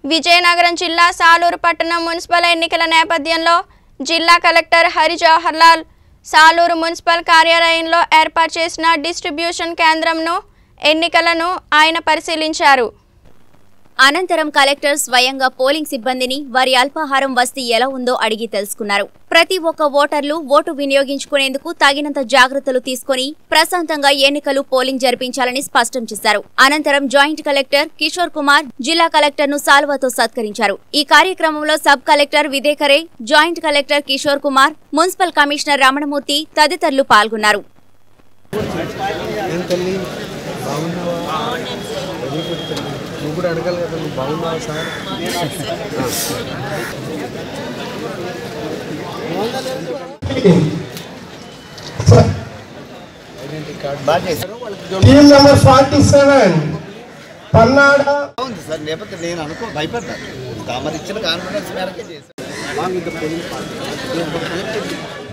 విజయనగరం జిల్లా సాలూరు పట్టణం మున్సిపల్ ఎన్నికల నేపథ్యంలో జిల్లా కలెక్టర్ హరి జవహర్ లాల్ సాలూరు మున్సిపల్ కార్యాలయంలో ఏర్పాటు చేసిన డిస్ట్రిబ్యూషన్ కేంద్రంను ఎన్నికలను ఆయన పరిశీలించారు అనంతరం కలెక్టర్ స్వయంగా పోలింగ్ సిబ్బందిని వారి అల్పాహారం వసతి ఎలా ఉందో అడిగి తెలుసుకున్నారు ప్రతి ఒక్క ఓటర్లు ఓటు వినియోగించుకునేందుకు తగినంత జాగ్రత్తలు తీసుకుని ప్రశాంతంగా ఎన్నికలు పోలింగ్ జరిపించాలని స్పష్టం చేశారు అనంతరం జాయింట్ కలెక్టర్ కిషోర్ కుమార్ జిల్లా కలెక్టర్ ను సాల్వాతో సత్కరించారు ఈ కార్యక్రమంలో సబ్ కలెక్టర్ విదేకరే joint collector Kishore Kumar municipal commissioner Ramanamurthy తదితరులు పాల్గొన్నారు ఏం తల్లి బాగున్నావా వెరీ గుడ్ తల్లి నువ్వు కూడా అడగాలి కదా నువ్వు బాగున్నావా sir identity card team number forty seven పన్నాడ ఉంది సార్ లేకపోతే నేను అనుకో భయపడ్డాను తమరు ఇచ్చిన కాన్ఫిడెన్స్ మేరకే చేశాను along with the polling party.